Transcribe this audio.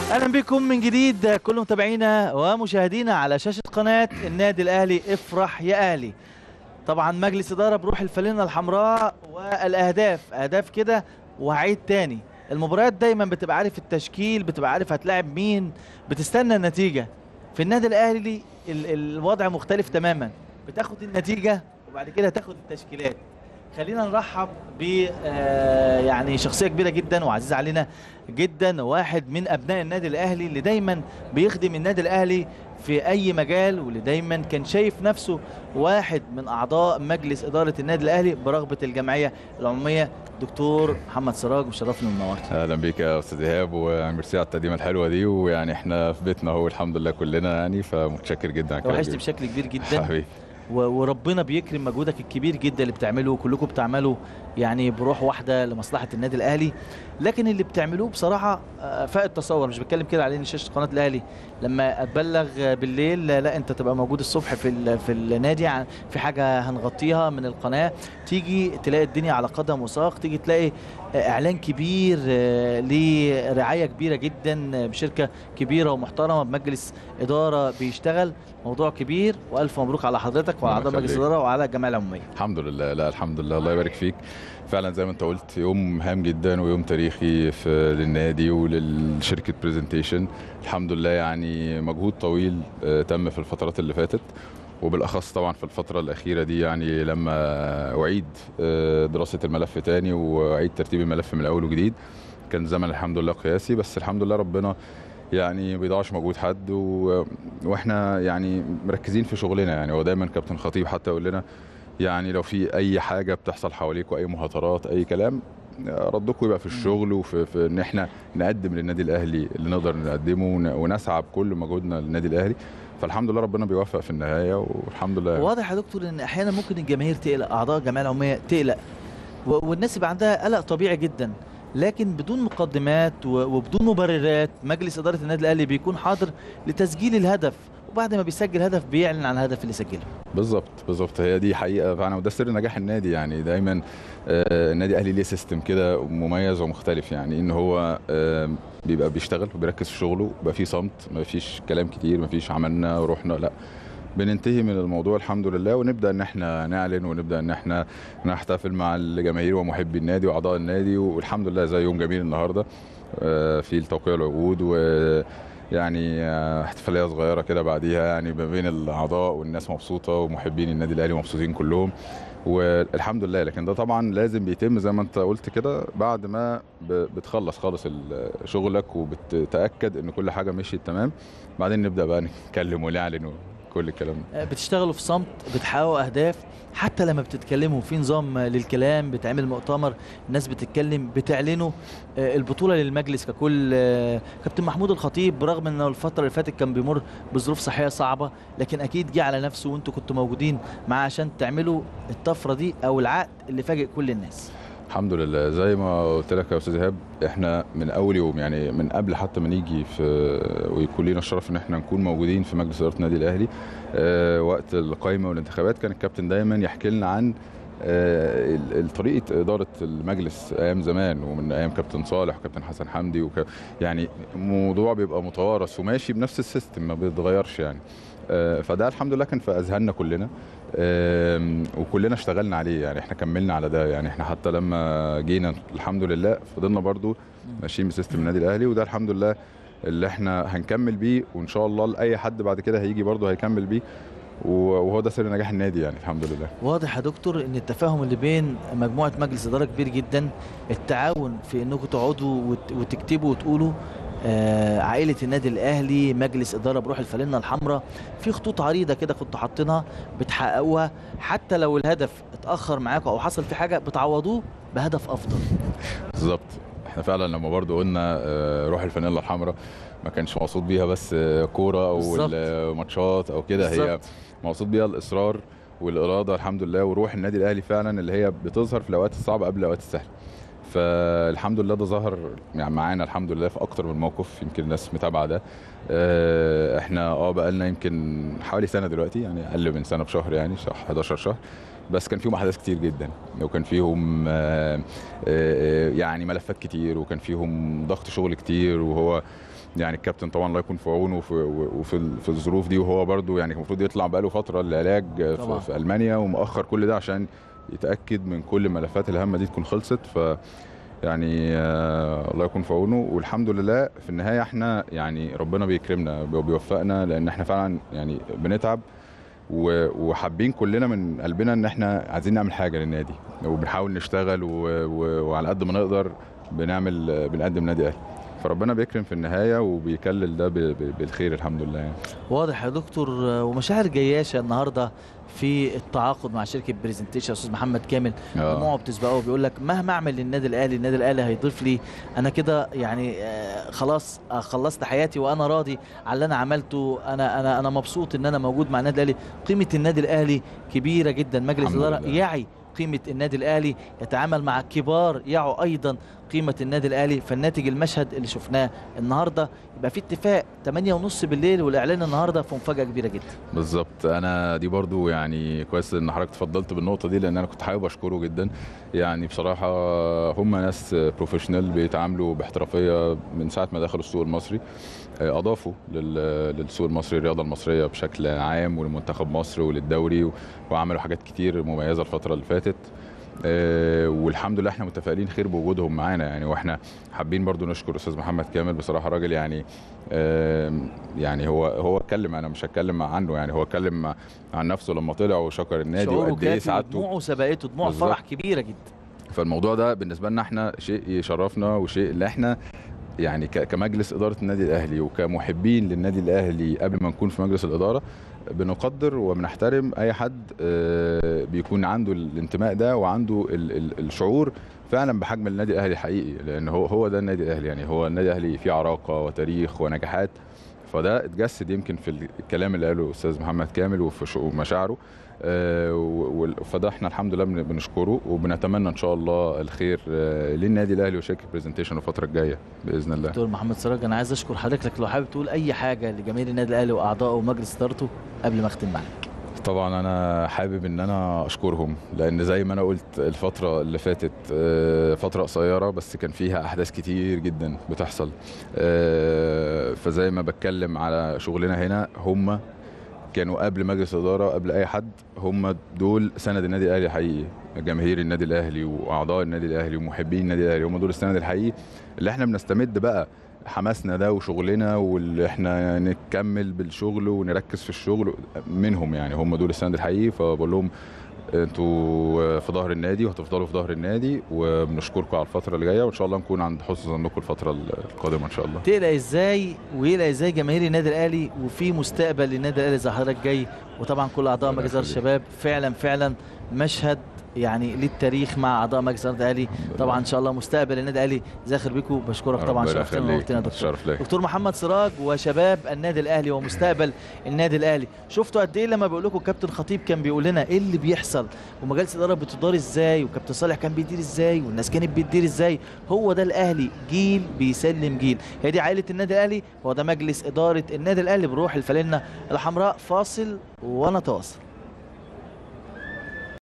اهلا بكم من جديد كل متابعينا ومشاهدينا على شاشه قناه النادي الاهلي افرح يا اهلي طبعا مجلس اداره بروح الفانلة الحمراء والاهداف اهداف كده وهعيد تاني المباريات دايما بتبقى عارف التشكيل بتبقى عارف هتلاعب مين بتستنى النتيجه في النادي الاهلي ال- الوضع مختلف تماما بتاخد النتيجه وبعد كده تاخد التشكيلات خلينا نرحب ب آه، يعني شخصيه كبيره جدا وعزيزه علينا جدا واحد من ابناء النادي الاهلي اللي دايما بيخدم النادي الاهلي في اي مجال واللي دايما كان شايف نفسه واحد من اعضاء مجلس اداره النادي الاهلي برغبه الجمعيه العموميه دكتور محمد سراج مشرفنا ومنورنا اهلا بيك يا استاذ ايهاب وميرسي على التقديمه الحلوه دي ويعني احنا في بيتنا اهو الحمد لله كلنا يعني فمتشكر جدا على الكلام وحشت الجميل. بشكل كبير جدا حبيبي و- وربنا بيكرم مجهودك الكبير جدا اللي بتعمله كلكم بتعملوا يعني بروح واحده لمصلحه النادي الاهلي لكن اللي بتعملوه بصراحه آه، فاق التصور مش بتكلم كده على شاشه قناه الاهلي لما اتبلغ بالليل آه، لا انت تبقى موجود الصبح في ال- في النادي عن- في حاجه هنغطيها من القناه تيجي تلاقي الدنيا على قدم وساق تيجي تلاقي آه، اعلان كبير آه، لرعايه كبيره جدا آه، بشركه كبيره ومحترمه بمجلس اداره بيشتغل موضوع كبير والف مبروك على حضرتك وعلى اعضاء الله مجلس يخليك. الاداره وعلى الجمعيه العموميه الحمد لله لا الحمد لله الله يبارك فيك فعلا زي ما انت قلت يوم هام جدا ويوم تاريخي في للنادي وللشركه برزنتيشن الحمد لله يعني مجهود طويل آه، تم في الفترات اللي فاتت وبالاخص طبعا في الفتره الاخيره دي يعني لما اعيد آه، دراسه الملف تاني واعيد ترتيب الملف من الاول وجديد كان زمن الحمد لله قياسي بس الحمد لله ربنا يعني ما بيضيعش مجهود حد و... واحنا يعني مركزين في شغلنا يعني هو دايما كابتن خطيب حتى يقول لنا يعني لو في اي حاجه بتحصل حواليكوا اي مهاترات اي كلام ردكم يبقى في الشغل وفي في ان احنا نقدم للنادي الاهلي اللي نقدر نقدمه ون- ونسعى بكل مجهودنا للنادي الاهلي فالحمد لله ربنا بيوفق في النهايه والحمد لله واضح يا دكتور ان احيانا ممكن الجماهير تقلق اعضاء الجمعيه العموميه تقلق و- والناس يبقى عندها قلق طبيعي جدا لكن بدون مقدمات و- وبدون مبررات مجلس اداره النادي الاهلي بيكون حاضر لتسجيل الهدف وبعد ما بيسجل هدف بيعلن عن الهدف اللي سجله بالظبط بالظبط هي دي حقيقه فعلا وده سر نجاح النادي يعني دايما آه، النادي الاهلي ليه سيستم كده مميز ومختلف يعني ان هو آه، بيبقى بيشتغل وبيركز في شغله بيبقى فيه صمت ما فيش كلام كتير ما فيش عملنا ورحنا لا بننتهي من الموضوع الحمد لله ونبدا ان احنا نعلن ونبدا ان احنا نحتفل مع الجماهير ومحبي النادي واعضاء النادي والحمد لله زي يوم جميل النهارده آه، في توقيع العقود و يعني آه، احتفاليه صغيره كده بعديها يعني ما بين الاعضاء والناس مبسوطه ومحبين النادي الاهلي مبسوطين كلهم والحمد لله لكن ده طبعا لازم بيتم زي ما انت قلت كده بعد ما ب- بتخلص خالص ال- شغلك وبتتاكد ان كل حاجه مشيت تمام بعدين نبدا بقى نتكلم ونعلن وكل الكلام ده آه، بتشتغلوا في صمت بتحققوا اهداف حتى لما بتتكلموا في نظام آه، للكلام بتعمل مؤتمر الناس بتتكلم بتعلنوا آه، البطوله للمجلس ككل آه، كابتن محمود الخطيب برغم انه الفتره اللي فاتت كان بيمر بظروف صحيه صعبه لكن اكيد جه على نفسه وانتوا كنتوا موجودين معاه عشان تعملوا الطفره دي او العقد اللي فاجئ كل الناس الحمد لله زي ما قلت لك يا استاذ ايهاب احنا من اول يوم يعني من قبل حتى ما نيجي في ويكون لنا الشرف ان احنا نكون موجودين في مجلس اداره النادي الاهلي اه وقت القائمه والانتخابات كان الكابتن دايما يحكي لنا عن آه، ال- ال- طريقه اداره المجلس ايام زمان ومن ايام كابتن صالح وكابتن حسن حمدي وك... يعني الموضوع بيبقى متوارث وماشي بنفس السيستم ما بيتغيرش يعني آه، فده الحمد لله كان في اذهاننا كلنا آم، وكلنا اشتغلنا عليه يعني احنا كملنا على ده يعني احنا حتى لما جينا الحمد لله فضلنا برضو ماشيين بسيستم النادي الاهلي وده الحمد لله اللي احنا هنكمل بيه وان شاء الله لاي حد بعد كده هيجي برضو هيكمل بيه وهو ده سر نجاح النادي يعني الحمد لله واضح يا دكتور ان التفاهم اللي بين مجموعه مجلس اداره كبير جدا التعاون في انكم تقعدوا وت- وتكتبوا وتقولوا آه عائله النادي الاهلي مجلس اداره بروح الفانلة الحمراء في خطوط عريضه كده كنتوا حاطينها بتحققوها حتى لو الهدف اتاخر معاكم او حصل في حاجه بتعوضوه بهدف افضل بالظبط احنا فعلا لما برضو قلنا آه، روح الفانيلا الحمراء ما كانش مقصود بيها بس آه، كوره او بالظبط. الماتشات او كده هي بالظبط. مقصود بيها الاصرار والاراده الحمد لله وروح النادي الاهلي فعلا اللي هي بتظهر في الاوقات الصعبه قبل الاوقات السهله فالحمد لله ده ظهر يعني معانا الحمد لله في اكتر من موقف يمكن الناس متابعه ده آه، احنا اه بقالنا يمكن حوالي سنه دلوقتي يعني اقل من سنه بشهر يعني شهر 11 شهر بس كان فيهم احداث كتير جدا وكان فيهم آه، آه، يعني ملفات كتير وكان فيهم ضغط شغل كتير وهو يعني الكابتن طبعا الله يكون في عونه وفي, وفي ال- في الظروف دي وهو برده يعني المفروض يطلع بقاله فتره للعلاج طبعاً. في, في المانيا ومؤخر كل ده عشان يتاكد من كل الملفات الهامه دي تكون خلصت ف يعني آه الله يكون في عونه والحمد لله في النهايه احنا يعني ربنا بيكرمنا وبيوفقنا لان احنا فعلا يعني بنتعب و- وحابين كلنا من قلبنا ان احنا عايزين نعمل حاجه للنادي وبنحاول نشتغل و... و... وعلى قد ما نقدر بنعمل بنقدم نادي اهلي فربنا بيكرم في النهايه وبيكلل ده ب... ب... بالخير الحمد لله يعني. واضح يا دكتور آه، ومشاعر جياشه النهارده في التعاقد مع شركه برزنتيشن استاذ محمد كامل دموعه بتسبقه وبيقول لك مهما اعمل للنادي الاهلي النادي الاهلي هيضيف لي انا كده يعني آه، خلاص آه، خلصت حياتي وانا راضي على اللي انا عملته انا انا انا مبسوط ان انا موجود مع النادي الاهلي قيمه النادي الاهلي كبيره جدا مجلس الحمد الاداره لله. يعي قيمه النادي الاهلي يتعامل مع الكبار يعوا ايضا قيمه النادي الاهلي فالناتج المشهد اللي شفناه النهارده يبقى في اتفاق 8 ونص بالليل والاعلان النهارده في مفاجاه كبيره جدا بالظبط انا دي برضو يعني كويس ان حضرتك اتفضلت بالنقطه دي لان انا كنت حابب اشكره جدا يعني بصراحه هم ناس بروفيشنال بيتعاملوا باحترافيه من ساعه ما دخلوا السوق المصري آه، اضافوا لل- للسوق المصري الرياضه المصريه بشكل عام ولمنتخب مصر وللدوري و- وعملوا حاجات كتير مميزه الفتره اللي فاتت آه، والحمد لله احنا متفائلين خير بوجودهم معانا يعني واحنا حابين برضو نشكر استاذ محمد كامل بصراحه راجل يعني آم، يعني هو هو اتكلم انا مش هتكلم عنه يعني هو اتكلم عن نفسه لما طلع وشكر النادي شعوره وقد ايه كافي سعادته ودموعه سبقته دموع بالظبط. فرح كبيره جدا فالموضوع ده بالنسبه لنا احنا شيء يشرفنا وشيء اللي احنا يعني ك- كمجلس اداره النادي الاهلي وكمحبين للنادي الاهلي قبل ما نكون في مجلس الاداره بنقدر وبنحترم اي حد آه، بيكون عنده الانتماء ده وعنده ال- ال- الشعور فعلا بحجم النادي الاهلي حقيقي لان هو هو ده النادي الاهلي يعني هو النادي الاهلي فيه عراقه وتاريخ ونجاحات فده اتجسد يمكن في الكلام اللي قاله الاستاذ محمد كامل وفي شو- ومشاعره آه، و- و- فده احنا الحمد لله بن- بنشكره وبنتمنى ان شاء الله الخير آه، للنادي الاهلي وشركه برزنتيشن الفتره الجايه باذن الله دكتور محمد سراج انا عايز اشكر حضرتك لو حابب تقول اي حاجه لجماهير النادي الاهلي واعضائه ومجلس ادارته قبل ما اختم معاك طبعا انا حابب ان انا اشكرهم لان زي ما انا قلت الفتره اللي فاتت آه، فتره قصيره بس كان فيها احداث كتير جدا بتحصل آه، فزي ما بتكلم على شغلنا هنا هم كانوا قبل مجلس الاداره قبل اي حد هم دول سند النادي الاهلي حقيقي جماهير النادي الاهلي واعضاء النادي الاهلي ومحبين النادي الاهلي هم دول السند الحقيقي اللي احنا بنستمد بقى حماسنا ده وشغلنا واللي احنا نكمل بالشغل ونركز في الشغل منهم يعني هم دول السند الحقيقي فبقول لهم انتوا في ظهر النادي وهتفضلوا في ظهر النادي وبنشكركم على الفتره اللي جايه وان شاء الله نكون عند حسن ظنكم الفتره القادمه ان شاء الله تقلق ازاي ويقلق ازاي جماهير النادي الاهلي وفي مستقبل للنادي الاهلي زي حضرتك جاي وطبعا كل اعضاء ربنا مجلس اداره يخليك. الشباب فعلا فعلا مشهد يعني للتاريخ مع اعضاء مجلس اداره النادي الاهلي طبعا ان شاء الله مستقبل النادي الاهلي زاخر بيكم بشكرك طبعا ربنا شرفتنا يخليك. ونورتنا يا دكتور شرف ليا دكتور محمد سراج وشباب النادي الاهلي ومستقبل النادي الاهلي شفتوا قد ايه لما بقول لكم كابتن خطيب كان بيقول لنا ايه اللي بيحصل ومجالس الاداره بتدار ازاي وكابتن صالح كان بيدير ازاي والناس كانت بتدير ازاي هو ده الاهلي جيل بيسلم جيل هي دي عائله النادي الاهلي هو ده مجلس اداره النادي الاهلي بروح الفانلة الحمراء فاصل ونتواصل